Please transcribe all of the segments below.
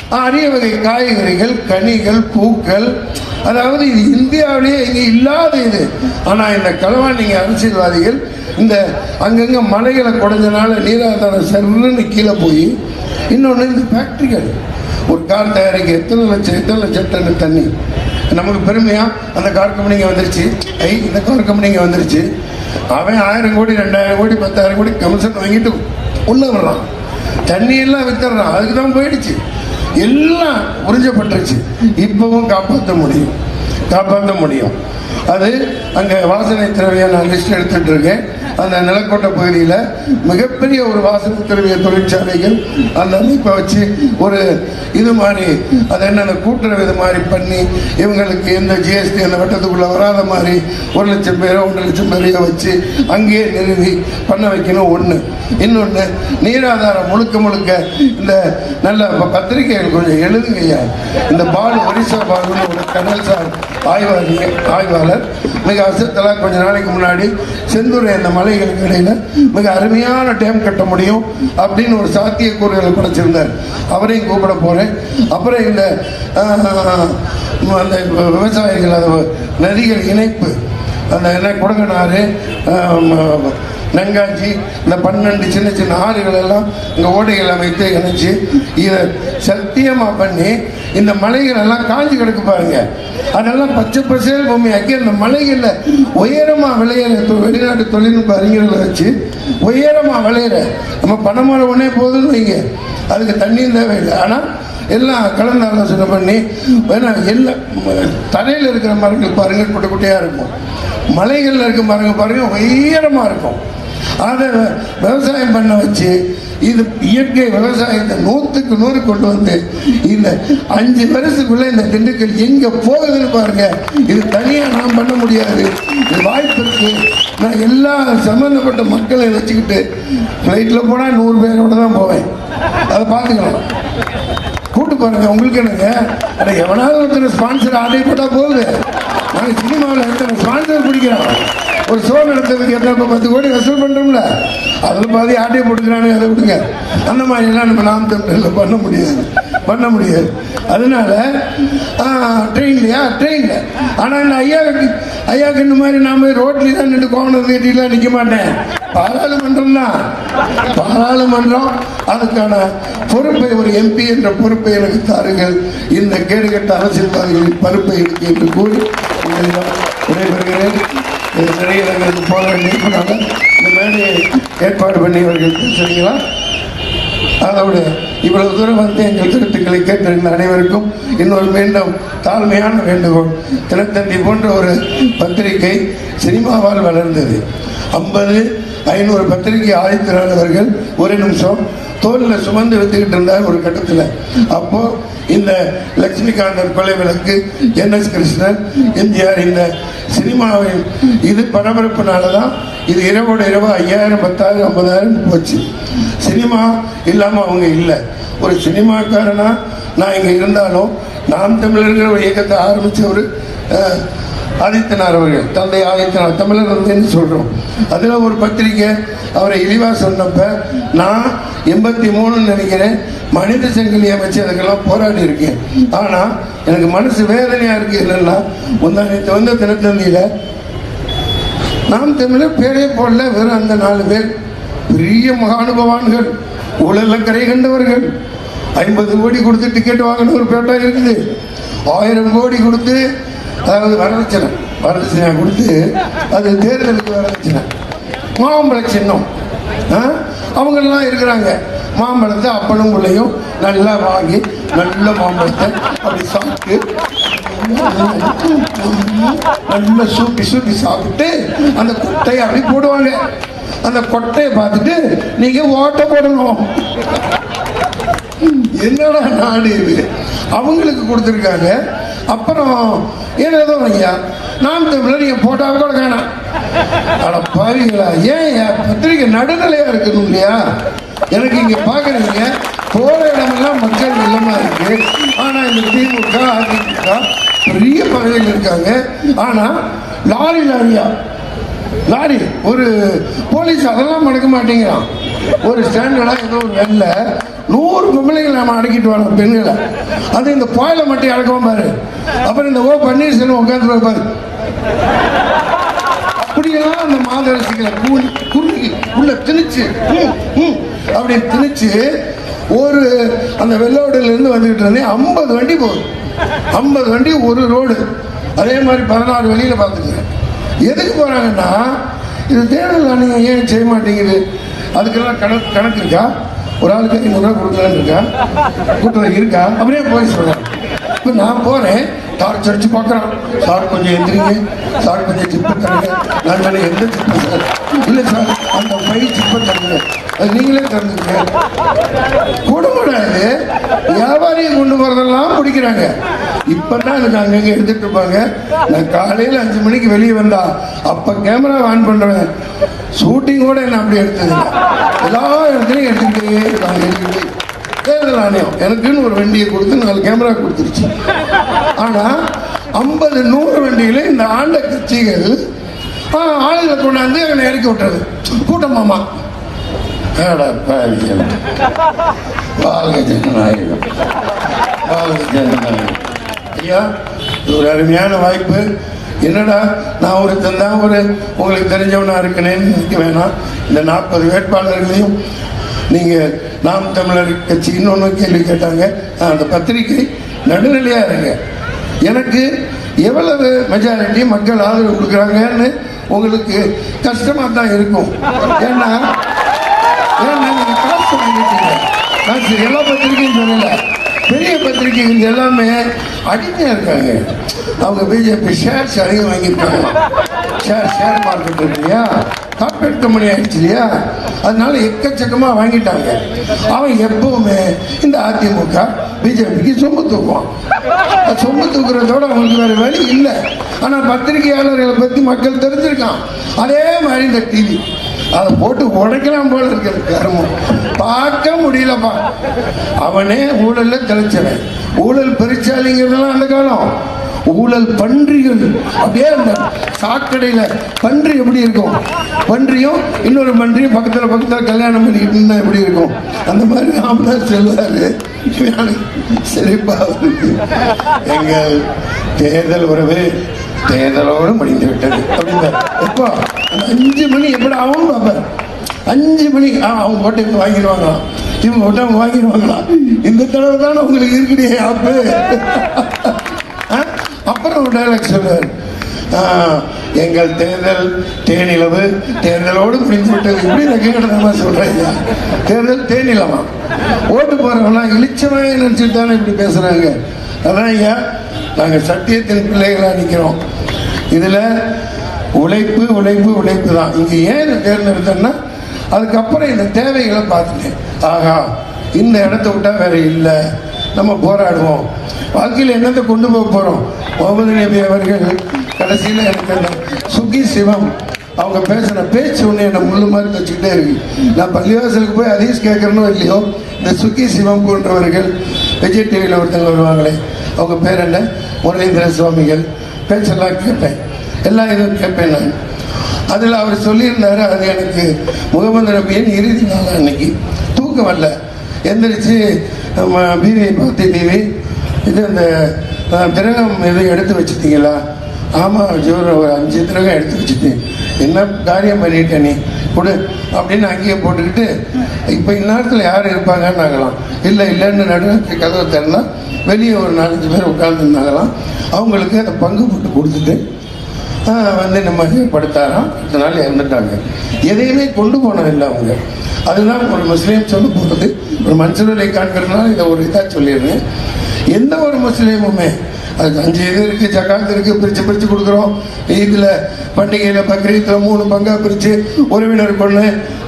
அரிய வகை காய்கறிகள் கனிகள் பூக்கள் அதாவது இது இந்தியாவிலேயே இங்கே இல்லாத இது ஆனால் இந்த களவாணிங்க அரசியல்வாதிகள் இந்த அங்கங்கே மலைகளை குறைஞ்சனால நீராதாரம் செல்லுன்னு கீழே போய் இன்னொன்று இந்த ஃபேக்ட்ரிகள் ஒரு கார் தயாரிக்க எத்தனை லட்சம் எத்தனை லட்சம் டன் தண்ணி நமக்கு பெருமையா அந்த கார் கம்பெனிங்க வந்துருச்சு ஐ இந்த கார் கம்பெனிங்க வந்துருச்சு அவன் ஆயிரம் கோடி ரெண்டாயிரம் கோடி பத்தாயிரம் கோடி கமிஷன் வாங்கிட்டு உள்ள வர்றான் தண்ணி எல்லாம் வித்துறான் அதுக்கு தான் போயிடுச்சு எல்லாம் உறிஞ்சப்பட்டுருச்சு இப்பவும் காப்பாற்ற முடியும் காப்பாற்ற முடியும் அது அங்கே வாசனை திரவிய நான் லிஸ்ட் எடுத்துட்டு இருக்கேன் அந்த நிலக்கோட்டை பகுதியில் மிகப்பெரிய ஒரு வாசனை திரவிய தொழிற்சாலைகள் அந்த அமைப்பை வச்சு ஒரு இது மாதிரி அது என்னென்ன கூட்டுறவு இது மாதிரி பண்ணி இவங்களுக்கு எந்த ஜிஎஸ்டி அந்த வட்டத்துக்குள்ளே வராத மாதிரி ஒரு லட்சம் பேரோ ஒன்றரை லட்சம் பேரையோ வச்சு அங்கேயே நிறுவி பண்ண வைக்கணும் ஒன்று இன்னொன்று நீராதாரம் முழுக்க முழுக்க இந்த நல்ல ப- பத்திரிகைகள் கொஞ்சம் எழுதுங்க ஐயா இந்த பாலு ஒரிசா பாலுன்னு ஒரு கடல் சார் ஆய்வாளி ஆய்வாளர் மிக அசத்தலா கொஞ்ச நாளைக்கு முன்னாடி செந்துறை அந்த மலைகளுக்கு இடையில மிக அருமையான டேம் கட்ட முடியும் அப்படின்னு ஒரு சாத்தியக்கூறுகளை படைச்சிருந்தார் அவரையும் கூப்பிட போறேன் அப்புறம் இந்த ஆஹ், அந்த விவசாயிகள் அந்த நதிகள் இணைப்பு அந்த என்ன குடகனாறு ஆஹ், நங்காஞ்சி இந்த பன்னெண்டு சின்ன சின்ன ஆறுகள் எல்லாம் இந்த ஓடைகள் அமைத்து இணைச்சு இதை சத்தியமா பண்ணி இந்த மலைகள் எல்லாம் காஞ்சி கிடக்கு பாருங்க அதெல்லாம் பச்சை பசேல் பூமியாக்கி அந்த மலைகளில் உயரமா விளையிற தொ- வெளிநாட்டு தொழில்நுட்ப அறிஞர்களை வச்சு உயரமா விளையிற நம்ம பனைமரம் ஒன்றே போதும்னு வைங்க அதுக்கு தண்ணியும் தேவையில்லை ஆனால் எல்லாம் கலந்து ஆலோசனை பண்ணி வேணா எல்லாம் தரையில் இருக்கிற மரங்கள் பாருங்க குட்டை குட்டையாக இருக்கும் மலைகளில் இருக்க மரங்க பாருங்க உயரமாக இருக்கும் அதை விவசாயம் பண்ண வச்சு இது இயற்கை விவசாயத்தை நூற்றுக்கு நூறு கொண்டு வந்து இந்த அஞ்சு வருஷத்துக்குள்ள இந்த திண்டுக்கல் எங்க போகுதுன்னு பாருங்க இது தனியா நான் பண்ண முடியாது இது வாய்ப்பு இருக்கு நான் எல்லா சம்பந்தப்பட்ட மக்களை வச்சுக்கிட்டு ஃப்ளைட்டில் போனால் நூறு பேரோட தான் போவேன் அதை பார்த்துக்கலாம் கூட்டு பாருங்க உங்களுக்கு என்னங்க அட எவனாவது ஒருத்தர் ஸ்பான்சர் ஆர்டர் போட்டா போகுது நாங்கள் சினிமாவில் எத்தனை ஸ்பான்சர் பிடிக்கிறோம் ஒரு ஷோ நடத்துறதுக்கு எத்தனை இப்போ பத்து கோடி வசூல் பண்ணுறோம்ல அதில் பாதி ஆட்டையை போட்டுக்கிறானு அதை விடுங்க அந்த மாதிரிலாம் நம்ம நாம் தமிழில் பண்ண முடியாது பண்ண முடியாது அதனால ட்ரெயின்லையா ட்ரெயினில் ஆனால் இந்த ஐயா ஐயாக்கு இந்த மாதிரி நான் போய் ரோட்லேயே தான் நின்று கோவணம் கட்டிலாம் நிற்க மாட்டேன் பாராளுமன்றம் தான் பாராளுமன்றம் அதுக்கான பொறுப்பை ஒரு எம்பி என்ற பொறுப்பை எனக்கு தாருங்கள் இந்த கேடுகட்ட அரசியல்வாதிகளின் பொறுப்பை எனக்கு என்று கூறி உங்களிடம் விடைபெறுகிறேன் இது நிறைய இடங்களுக்கு போக வேண்டியிருப்பதால இந்த மேடையை ஏற்பாடு பண்ணியவர்கள் பேசுறீங்களா அதோடு இவ்வளவு தூரம் வந்து எங்கள் கருத்துக்களை கேட்டிருந்த அனைவருக்கும் இன்னொரு மீண்டும் தாழ்மையான வேண்டுகோள் தினத்தந்தி போன்ற ஒரு பத்திரிகை சினிமாவால் வளர்ந்தது ஐம்பது ஐநூறு பத்திரிகை ஆதித்திரானவர்கள் ஒரு நிமிஷம் தோலில் சுமந்து எடுத்துக்கிட்டு இருந்தார் ஒரு கட்டத்தில் அப்போ இந்த லட்சுமிகாந்தன் கொலை விளக்கு என் எஸ் கிருஷ்ணன் எம்ஜிஆர் இந்த சினிமாவின் இது பரபரப்புனால தான் இது இரவோட இரவு ஐயாயிரம் பத்தாயிரம் ஐம்பதாயிரம் போச்சு சினிமா இல்லாமல் அவங்க இல்லை ஒரு சினிமாக்காரனா நான் இங்கே இருந்தாலும் நாம் தமிழர்கள் ஒரு இயக்கத்தை ஆரம்பித்தவர் ஆதித்தனார் அவர்கள் தந்தை ஆதித்தனார் தமிழர் வந்தேன்னு சொல்கிறோம் அதில் ஒரு பத்திரிக்கை அவரை இழிவாக சொன்னப்ப நான் எண்பத்தி மூணுன்னு நினைக்கிறேன் மனித சங்கிலி அமைச்சு அதுக்கெல்லாம் போராடி இருக்கேன் ஆனால் எனக்கு மனசு வேதனையாக இருக்கு என்னன்னா முந்தானத்து வந்த தினத்தந்தியில் நாம் தமிழர் பேரே போடல வெறும் அந்த நாலு பேர் பெரிய மகானுபவான்கள் ஊழல்ல கரை கண்டவர்கள் ஐம்பது கோடி கொடுத்து டிக்கெட் வாங்கின ஒரு பேட்டா இருக்குது ஆயிரம் கோடி கொடுத்து அதாவது வரதட்சணை வரதட்சணை கொடுத்து அது தேர்தலுக்கு வரதட்சணை மாம்பழ சின்னம் ஆ? அவங்கெல்லாம் இருக்கிறாங்க மாம்பழத்தை அப்பனும் பிள்ளையும் நல்லா வாங்கி நல்ல மாம்பழத்தை அப்படி சாப்பிட்டு நல்லா சூப்பி சூப்பி சாப்பிட்டு அந்த கொட்டையை அப்படி போடுவாங்க அந்த கொட்டையை பார்த்துட்டு நீங்க ஓட்ட போடணும் என்னடா நாடு இது அவங்களுக்கு கொடுத்துருக்காங்க அப்புறம் ஏதோ ஐயா நாம் தமிழர் நீங்க போட்டாவே கூட காணாம் அட பாவிங்களா ஏன் ஏன் பத்திரிக்கை நடுநிலையா இருக்கணும் இல்லையா எனக்கு இங்க பாக்குறீங்க போற இடமெல்லாம் மக்கள் இல்லமா இருக்கு ஆனா இந்த திமுக அதிமுக பெரிய பதவியில் இருக்காங்க ஆனா லாரி லாரியா லாரி ஒரு போலீஸ் அதெல்லாம் மடக்க மாட்டேங்கிறான் ஒரு ஸ்டாண்டர்டா ஏதோ ஒரு வெள்ள நூறு பொம்பளைங்களை நம்ம அடக்கிட்டு வரோம் பெண்களை அது இந்த பாயில மட்டும் அடக்குவோம் பாரு அப்புறம் இந்த ஓ பன்னீர்செல்வம் உட்காந்து பாரு அப்படியெல்லாம் அந்த மாதரசிகளை கூலி குறுகி உள்ள திணிச்சு ம், ம், அப்படி திணிச்சு ஒரு அந்த வெள்ளோடுல இருந்து வந்துகிட்டு இருந்தேன் ஐம்பது வண்டி போகுது ஐம்பது வண்டி ஒரு ரோடு அதே மாதிரி பதினாறு வழியில பார்த்துக்கிறேன் எதுக்கு போறாங்கன்னா இது தேர்தல் ஆணையம் ஏன் செய்ய மாட்டேங்குது அதுக்கெல்லாம் கணக்கு கணக்கு இருக்கா ஒரு ஆளுக்கு ஐநூறுரூவா கொடுக்கலான்னு இருக்கா கூட்டம் இருக்கா அப்படியே போய் சொல்றேன் இப்போ நான் போறேன் டார்ச் அடிச்சு பார்க்குறான் சார் கொஞ்சம் எந்திரிங்க சார் கொஞ்சம் சிப்பை தருங்க நான் சொன்னேன் எந்த சிப்பை சார் இல்லை சார் அந்த பை சிப்பை தருங்க அது நீங்களே தந்துங்க கூட கூடாது வியாபாரியை கொண்டு போறதெல்லாம் பிடிக்கிறாங்க இப்பதான் எனக்கு அங்கங்க எடுத்துட்டு இருப்பாங்க நான் காலையில அஞ்சு மணிக்கு வெளியே வந்தா அப்ப கேமரா ஆன் பண்றேன் ஷூட்டிங் கூட என்ன அப்படி எடுத்தது இல்ல. எல்லா இடத்துலையும் எடுத்துக்கிட்டே இருக்காங்க எடுத்துக்கிட்டே தேர்தல் ஆணையம் எனக்குன்னு ஒரு வண்டியை கொடுத்து நாலு கேமரா கொடுத்துருச்சு ஆனா ஐம்பது நூறு வண்டியில இந்த ஆண்ட கட்சிகள் ஆ, ஆளுகளை கொண்டாந்து அவனை இறக்கி விட்டுறது கூட்டமாமா அட பாவிகள். வாழ்க ஜனநாயகம் வாழ்க ஜனநாயகம் ஐயா இது ஒரு அருமையான வாய்ப்பு என்னடா நான் ஒரு தந்தா ஒரு உங்களுக்கு தெரிஞ்சவனா இருக்கனேன்னு நினைக்க வேணாம் இந்த நாற்பது வேட்பாளர்களையும் நீங்க நாம் தமிழர் கட்சி இன்னொன்று கேள்வி கேட்டாங்க ஆ, அந்த பத்திரிகை நடுநிலையா இருங்க எனக்கு எவ்வளவு மெஜாரிட்டி மக்கள் ஆதரவு கொடுக்குறாங்கன்னு உங்களுக்கு கஷ்டமா தான் இருக்கும் ஏன்னா ஏன்னா நீங்க காசு வாங்கிட்டீங்க காசு எல்லா பத்திரிகையும் சொல்லல பெரிய பத்திரிகைகள் எல்லாமே அடிமையா இருக்காங்க அவங்க பிஜேபி ஷேர்ஸ் அதிகம் வாங்கியிருக்காங்க ஷேர் ஷேர் மார்க்கெட் இருக்கு இல்லையா கார்பரேட் கம்பெனி ஆயிடுச்சு இல்லையா அதனால எக்கச்சக்கமா வாங்கிட்டாங்க அவன் எப்பவுமே இந்த அதிமுக பிஜேபிக்கு சொம்பு தூக்குவான் அது சொம்பு தூக்குறதோட அவங்களுக்கு வேற வழி இல்லை ஆனா பத்திரிகையாளர்களை பத்தி மக்கள் தெரிஞ்சிருக்கான் அதே மாதிரி இந்த டிவி அதை போட்டு உடைக்கலாம் போல இருக்கிறது கருமம் பார்க்க முடியலப்பா அவனே ஊழல்ல தெளிச்சவன் ஊழல் பெருச்சாலிங்கிறதெல்லாம் அந்த காலம் ஊழல் பன்றிகள் அப்படியே அந்த சாக்கடையில பன்றி எப்படி இருக்கும் பன்றியும் இன்னொரு பன்றியும் பக்கத்துல பக்கத்துல கல்யாணம் பண்ணிக்கிட்டு இருந்தா எப்படி இருக்கும் அந்த மாதிரி ராமதாஸ் சொல்லுவாரு சிரிப்பா இருக்கு எங்கள் தேர்தல் உறவு தேர்தலோடு முடிந்து விட்டது அப்படின்னா எப்போ அந்த அஞ்சு மணி எப்படி ஆகும் பார்ப்பேன் அஞ்சு மணி ஆ அவங்க போட்டு இவங்க வாங்கிடுவாங்களாம் இவங்க போட்டு அவங்க வாங்கிடுவாங்களாம் இந்த தடவை தானே உங்களுக்கு இருக்குடி ஆப்பு ஆ? அப்புறம் ஒரு டைலாக் சொல்லுவார் ஆ, எங்கள் தேர்தல் தேனிலவு தேர்தலோடு முடிந்து விட்டது இப்படி நக்கீடமா சொல்றீங்க தேர்தல் தேனிலமா ஓட்டு போறவங்களாம் இழிச்சமாக நினைச்சிட்டு தானே இப்படி பேசுறாங்க அதான் ஐயா நாங்கள் சத்தியத்தின் பிள்ளைகளா நிற்கிறோம் இதுல உழைப்பு உழைப்பு உழைப்பு தான் இங்க ஏன் இதை தேர்ந்தெடுத்தேன்னா அதுக்கப்புறம் இந்த தேவைகளை பார்த்துட்டேன் ஆகா இந்த இடத்த விட்டா வேற இல்லை நம்ம போராடுவோம் வாழ்க்கையில் என்னத்தை கொண்டு போக போறோம் முகமது நபி அவர்கள் கடைசியில் எனக்கு அந்த சுகி சிவம் அவங்க பேசுன பேச்சு ஒன்று என்னை முள்ளு மாதிரி வச்சுக்கிட்டே இருக்கு நான் பள்ளிவாசலுக்கு போய் அதீஸ் கேட்கறனோ இல்லையோ இந்த சுகி சிவம் போன்றவர்கள் விஜய் டிவியில் ஒருத்தங்க வருவாங்களே அவங்க பேர் என்ன முரளீந்திர சுவாமிகள் பேச்செல்லாம் கேட்பேன் எல்லா இதுவும் கேட்பேன் நான் அதில் அவர் சொல்லியிருந்தாரு அது எனக்கு முகமது நபியின் இறுதி நாள் அன்னைக்கு தூக்கம் வரல எந்திரிச்சு நம்ம பீவியை பார்த்து பீவி இது அந்த அஹ், திரகம் இது எடுத்து வச்சிட்டீங்களா ஆமாம் ஜோர் ஒரு அஞ்சு திரகம் எடுத்து வச்சுட்டேன் என்ன காரியம் பண்ணிட்டேன் நீ கொடு அப்படின்னு அங்கேயே போட்டுக்கிட்டு இப்போ இந்நேரத்தில் யார் இருப்பாங்கன்னு நாங்களாம் இல்லை இல்லைன்னு நடுவுக்கு கதவை திறந்தா வெளியே ஒரு நாலஞ்சு பேர் உட்கார்ந்துருந்தாங்களாம் அவங்களுக்கு அதை பங்கு போட்டு கொடுத்துட்டு ஆஹ் வந்து நம்ம படுத்தாராம் அடுத்த நாள் இறந்துட்டாங்க எதையுமே கொண்டு போனதில்லை அவங்க அதுதான் ஒரு முஸ்லீம் சொல்ல போகிறது ஒரு மனுஷனுடைய காண்கிறதுனால இதை ஒரு இதாக சொல்லிடுறேன் எந்த ஒரு முஸ்லீமுமே அதுக்கு அஞ்சு இது இருக்கு ஜக்காத்து இருக்கு பிரிச்சு பிரிச்சு கொடுக்குறோம் இதுல பண்டிகையில பக்ரீத்தில் மூணு பங்கா பிரிச்சு உறவினர் கொண்டு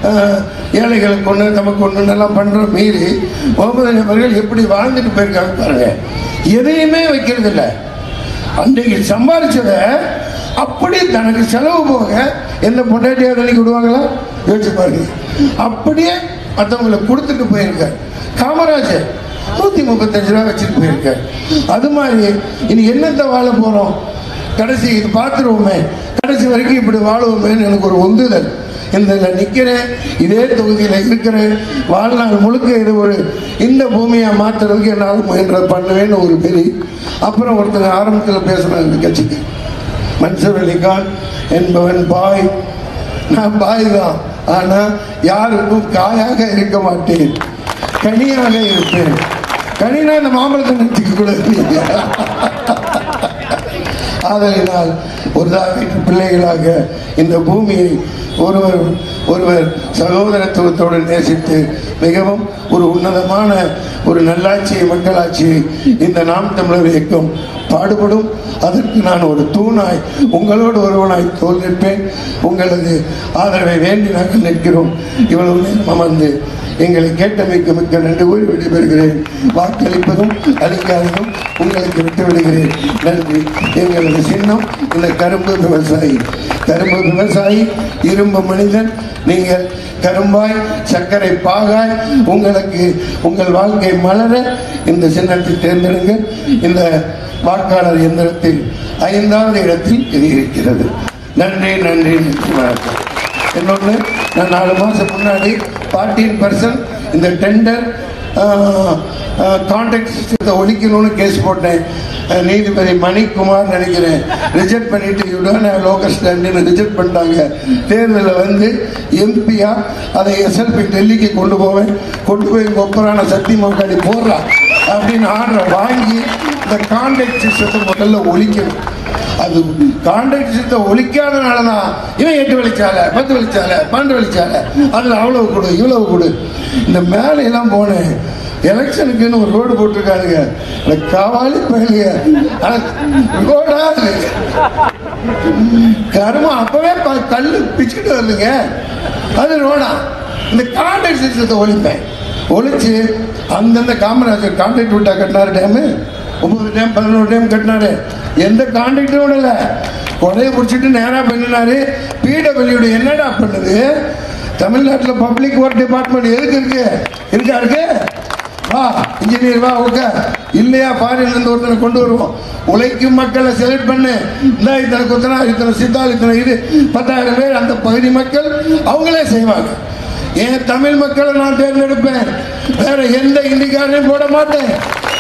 ஏழைகளுக்கு கொண்டு நமக்கு ஒன்று எல்லாம் பண்றோம் மீறி முகமது நபர்கள் எப்படி வாழ்ந்துட்டு போயிருக்காங்க பாருங்க எதையுமே வைக்கிறது இல்லை அன்றைக்கு சம்பாதிச்சத அப்படி தனக்கு செலவு போக எந்த பொண்டாட்டியாவது அன்னைக்கு விடுவாங்களா யோசிச்சு பாருங்க அப்படியே மற்றவங்களை கொடுத்துட்டு போயிருக்கார் காமராஜர் நூத்தி முப்பத்தஞ்சு ரூபா வச்சுட்டு போயிருக்கார் அது மாதிரி இனி என்னத்தை வாழ போறோம் கடைசி இது பார்த்துருவோமே கடைசி வரைக்கும் இப்படி வாழுவோமேன்னு எனக்கு ஒரு உந்துதல் இந்த நிற்கிறேன் இதே தொகுதியில் இருக்கிறேன் வாழ்நாள் முழுக்க இது ஒரு இந்த பூமியை மாற்றுறதுக்கு என்னால் முயன்ற பண்ணுவேன்னு ஒரு பெரிய அப்புறம் ஒருத்தர் ஆரம்பத்தில் பேசுனாங்க இந்த கட்சிக்கு மன்சூர் அலிகான் என்பவன் பாய் நான் பாய் தான் ஆனால் யாருக்கும் காயாக இருக்க மாட்டேன் கனியாக இருப்பேன் கனினா இந்த மாம்பழத்தை நிறுத்திக்க கூடாது ஆதலினால் ஒரு தாவின் பிள்ளைகளாக இந்த பூமியை ஒருவர் ஒருவர் சகோதரத்துவத்தோடு நேசித்து மிகவும் ஒரு உன்னதமான ஒரு நல்லாட்சியை மக்களாட்சியை இந்த நாம் தமிழர் இயக்கம் பாடுபடும் அதற்கு நான் ஒரு தூணாய் உங்களோடு ஒருவனாய் தோல் நிற்பேன் உங்களது ஆதரவை வேண்டி நாங்கள் நிற்கிறோம் இவ்வளவு நேரம் அமர்ந்து எங்களை கேட்டமைக்கு மிக்க நன்றி கூறி விடைபெறுகிறேன் வாக்களிப்பதும் அளிக்காததும் உங்களுக்கு விட்டு விடுகிறேன் நன்றி எங்களது சின்னம் இந்த கரும்பு விவசாயி கரும்பு விவசாயி இரும்பு மனிதன் நீங்கள் கரும்பாய் சர்க்கரை பாகாய் உங்களுக்கு உங்கள் வாழ்க்கை மலர இந்த சின்னத்தை தேர்ந்தெடுங்கள் இந்த வாக்காளர் எந்திரத்தில் ஐந்தாவது இடத்தில் இது இருக்கிறது நன்றி நன்றி நன்றி வணக்கம் இன்னொன்று நான் நாலு மாதம் முன்னாடி ஃபார்ட்டீன் பர்சன்ட் இந்த டெண்டர் கான்ட்ராக்ட் சிஸ்டத்தை ஒழிக்கணும்னு கேஸ் போட்டேன் அஹ், நீதிபதி மணிக்குமார் நினைக்கிறேன் ரிஜெக்ட் பண்ணிட்டு யுடன் லோக்கல் ஸ்டாண்டுன்னு ரிஜெக்ட் பண்ணிட்டாங்க தேர்தலில் வந்து எம்பியா அதை எஸ்எல்பி டெல்லிக்கு கொண்டு போவேன் கொண்டு போய் கொப்பரான சக்தி மக்காடி போடுறான் அப்படின்னு ஆர்டரை வாங்கி இந்த கான்ட்ராக்ட் சிஸ்டத்தை முதல்ல ஒழிக்கணும் அது கான்ட்ராக்ட் சிஸ்டத்தை ஒழிக்காதனால தான் இவன் எட்டு வழிச்சாலை பத்து வழிச்சாலை பன்னெண்டு வழிச்சாலை அதில் அவ்வளவு கொடு இவ்வளவு கொடு இந்த மேலே எல்லாம் போனேன் எலெக்ஷனுக்குன்னு ஒரு ரோடு போட்டிருக்காருங்க அந்த காவாலி பயிலுங்க ரோடா அது கருமம் அப்பவே ப- கல்லு பிச்சுக்கிட்டு வருதுங்க அது ரோடா இந்த கான்ட்ராக்ட் சிஸ்டத்தை ஒழிப்பேன் ஒழிச்சு அந்தந்த காமராஜர் கான்ட்ராக்ட் விட்டா கட்டினாரு டேமு ஒன்பது டேம் பதினோரு டேம் கட்டினாரு எந்த கான்ட்ராக்டும் விடல கொடையை பிடிச்சிட்டு நேராக பண்ணினாரு பிடபிள்யூடி என்னடா பண்ணுது தமிழ்நாட்டில் பப்ளிக் ஒர்க் டிபார்ட்மெண்ட் எதுக்கு இருக்கு இருக்கா இருக்கு வா இன்ஜினியர் வா உட்க இல்லையா ஃபாரின்ல இருந்து ஒருத்தனை கொண்டு வருவோம் உழைக்கும் மக்களை செலக்ட் பண்ணு இந்த இத்தனை குத்தனா இத்தனை சித்தால் இத்தனை இது பத்தாயிரம் பேர் அந்த பகுதி மக்கள் அவங்களே செய்வாங்க ஏன் தமிழ் மக்களை நான் தேர்ந்தெடுப்பேன் வேற எந்த இந்திக்காரையும் போட மாட்டேன்